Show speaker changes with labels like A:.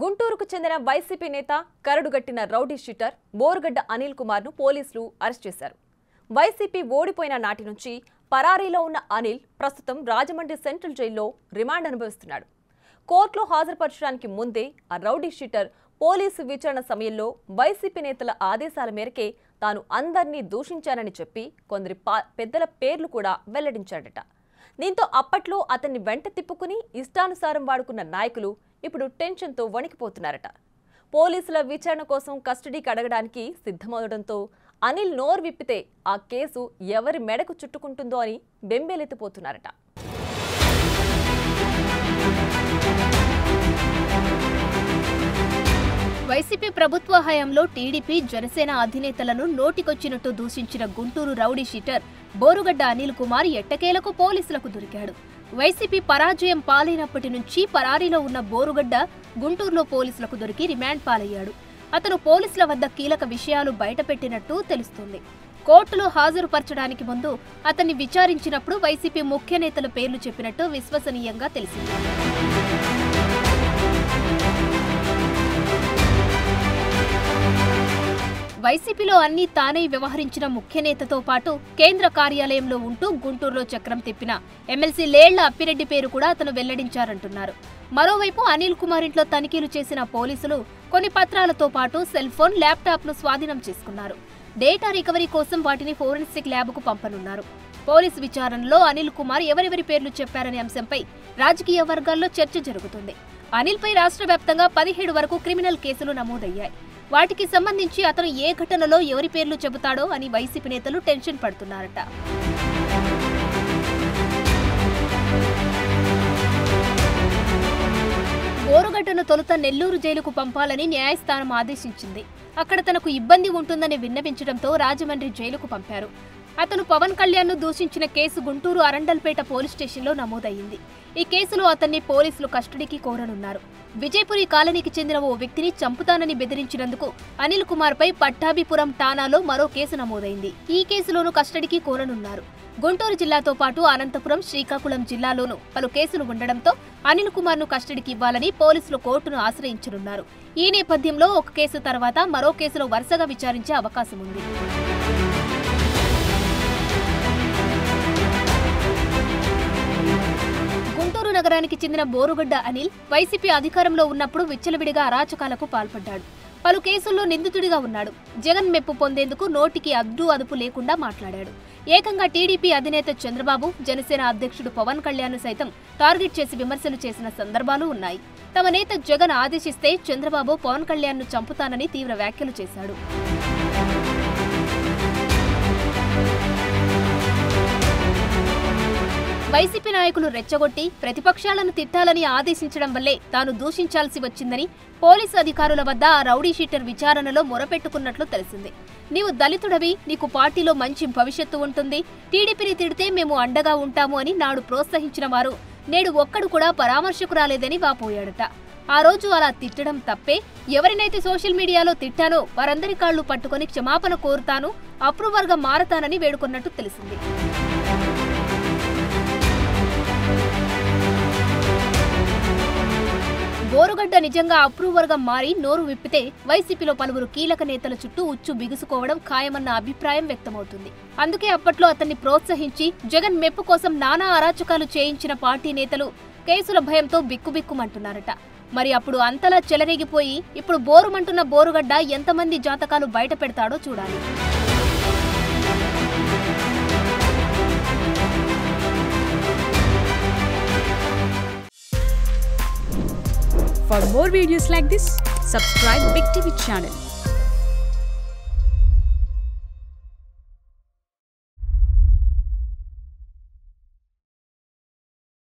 A: గుంటూరుకు చెందిన వైసీపీ నేత కరడుగట్టిన రౌడీ షీటర్ బోరుగడ్డ అనిల్ కుమార్ను పోలీసులు అరెస్ట్ చేశారు వైసీపీ ఓడిపోయిన నాటి నుంచి పరారీలో ఉన్న అనిల్ ప్రస్తుతం రాజమండ్రి సెంట్రల్ జైల్లో రిమాండ్ అనుభవిస్తున్నాడు కోర్టులో హాజరుపరచడానికి ముందే ఆ రౌడీ షీటర్ పోలీసు విచారణ సమయంలో వైసీపీ నేతల ఆదేశాల మేరకే తాను అందర్నీ దూషించానని చెప్పి కొందరి పా- పెద్దల పేర్లు కూడా వెల్లడించాడట దీంతో అప్పట్లో అతన్ని వెంట తిప్పుకుని ఇష్టానుసారం వాడుకున్న నాయకులు ఇప్పుడు టెన్షన్తో వణికిపోతున్నారట పోలీసుల విచారణ కోసం కస్టడీకి అడగడానికి సిద్ధమవడంతో అనిల్ నోరు విప్పితే ఆ కేసు ఎవరి మెడకు చుట్టుకుంటుందో అని బెంబేలెత్తిపోతున్నారట
B: వైసీపీ ప్రభుత్వ హయాంలో టీడీపీ జనసేన అధినేతలను నోటికొచ్చినట్టు దూషించిన గుంటూరు రౌడీ షీటర్ బోరుగడ్డ అనిల్ కుమార్ ఎట్టకేలకు పోలీసులకు దొరికాడు వైసీపీ పరాజయం పాలైనప్పటి నుంచి పరారీలో ఉన్న బోరుగడ్డ గుంటూరులో పోలీసులకు దొరికి రిమాండ్ పాలయ్యాడు అతను పోలీసుల వద్ద కీలక విషయాలు బయటపెట్టినట్టు తెలుస్తుంది కోర్టులో హాజరుపరచడానికి ముందు అతన్ని విచారించినప్పుడు వైసీపీ ముఖ్య నేతల పేర్లు చెప్పినట్టు విశ్వసనీయంగా తెలిసింది వైసీపీలో అన్ని తానే వ్యవహరించిన ముఖ్య నేతతో పాటు కేంద్ర కార్యాలయంలో ఉంటూ గుంటూరులో చక్రం తిప్పిన ఎమ్మెల్సీ లేళ్ల అప్పిరెడ్డి పేరు కూడా అతను వెల్లడించారంటున్నారు మరోవైపు అనిల్ కుమార్ ఇంట్లో తనిఖీలు చేసిన పోలీసులు కొన్ని పత్రాలతో పాటు సెల్ ఫోన్ ల్యాప్టాప్ను స్వాధీనం చేసుకున్నారు డేటా రికవరీ కోసం వాటిని ఫోరెన్సిక్ ల్యాబ్కు పంపనున్నారు పోలీసు విచారణలో అనిల్ కుమార్ ఎవరెవరి పేర్లు చెప్పారనే అంశంపై రాజకీయ వర్గాల్లో చర్చ జరుగుతుంది అనిల్పై రాష్ట్ర వ్యాప్తంగా పదిహేడు వరకు క్రిమినల్ కేసులు నమోదయ్యాయి వాటికి సంబంధించి అతను ఏ ఘటనలో ఎవరి పేర్లు చెబుతాడో అని వైసీపీ నేతలు టెన్షన్ పడుతున్నారట బోరుగడ్డను తొలుత నెల్లూరు జైలుకు పంపాలని న్యాయస్థానం ఆదేశించింది అక్కడ తనకు ఇబ్బంది ఉంటుందని విన్నవించడంతో రాజమండ్రి జైలుకు పంపారు అతను పవన్ కళ్యాణ్ను దూషించిన కేసు గుంటూరు అరండల్పేట పోలీస్ స్టేషన్లో నమోదయ్యింది ఈ కేసులో అతన్ని పోలీసులు కస్టడీకి కోరనున్నారు విజయపురి కాలనీకి చెందిన ఓ వ్యక్తిని చంపుతానని బెదిరించినందుకు అనిల్ కుమార్ పై పట్టాభిపురం ఠాణాలో మరో కేసు నమోదైంది ఈ కేసులోనూ కస్టడీకి కోరనున్నారు గుంటూరు జిల్లాతో పాటు అనంతపురం శ్రీకాకుళం జిల్లాలోనూ పలు కేసులు ఉండడంతో అనిల్ కుమార్ ను కస్టడీకి ఇవ్వాలని పోలీసులు కోర్టును ఆశ్రయించనున్నారు ఈ నేపథ్యంలో ఒక కేసు తర్వాత మరో కేసులో వరుసగా విచారించే అవకాశం ఉంది గుంటూరు నగరానికి చెందిన బోరుగడ్డ అనిల్ వైసీపీ అధికారంలో ఉన్నప్పుడు విచ్చలవిడిగా అరాచకాలకు పాల్పడ్డాడు పలు కేసుల్లో నిందితుడిగా ఉన్నాడు జగన్ మెప్పు పొందేందుకు నోటికి అడ్డు అదుపు లేకుండా మాట్లాడాడు ఏకంగా టీడీపీ అధినేత చంద్రబాబు జనసేన అధ్యక్షుడు పవన్ కళ్యాణ్ సైతం టార్గెట్ చేసి విమర్శలు చేసిన సందర్భాలు ఉన్నాయి తమ నేత జగన్ ఆదేశిస్తే చంద్రబాబు పవన్ కళ్యాణ్ను చంపుతానని తీవ్ర వ్యాఖ్యలు చేశాడు వైసీపీ నాయకులు రెచ్చగొట్టి ప్రతిపక్షాలను తిట్టాలని ఆదేశించడం వల్లే తాను దూషించాల్సి వచ్చిందని పోలీసు అధికారుల వద్ద ఆ రౌడీ షీటర్ విచారణలో మొరపెట్టుకున్నట్లు తెలిసింది నీవు దళితుడవి నీకు పార్టీలో మంచి భవిష్యత్తు ఉంటుంది టీడీపీని తిడితే మేము అండగా ఉంటాము అని నాడు ప్రోత్సహించిన వారు నేడు ఒక్కడు కూడా పరామర్శకు రాలేదని వాపోయాడట ఆ రోజు అలా తిట్టడం తప్పే ఎవరినైతే సోషల్ మీడియాలో తిట్టానో వారందరి కాళ్ళు పట్టుకొని క్షమాపణ కోరుతాను అప్రూవర్గా మారతానని వేడుకున్నట్టు తెలిసింది బోరుగడ్డ నిజంగా అప్రూవర్గా మారి నోరు విప్పితే వైసీపీలో పలువురు కీలక నేతల చుట్టూ ఉచ్చు బిగుసుకోవడం ఖాయమన్న అభిప్రాయం వ్యక్తమవుతుంది అందుకే అప్పట్లో అతన్ని ప్రోత్సహించి జగన్ మెప్పు కోసం నానా అరాచకాలు చేయించిన పార్టీ నేతలు కేసుల భయంతో బిక్కుబిక్కుమంటున్నారట మరి అప్పుడు అంతలా చెలరేగిపోయి ఇప్పుడు బోరుమంటున్న బోరుగడ్డ ఎంతమంది జాతకాలు బయట పెడతాడో చూడాలి
C: For more videos like this, subscribe Big TV channel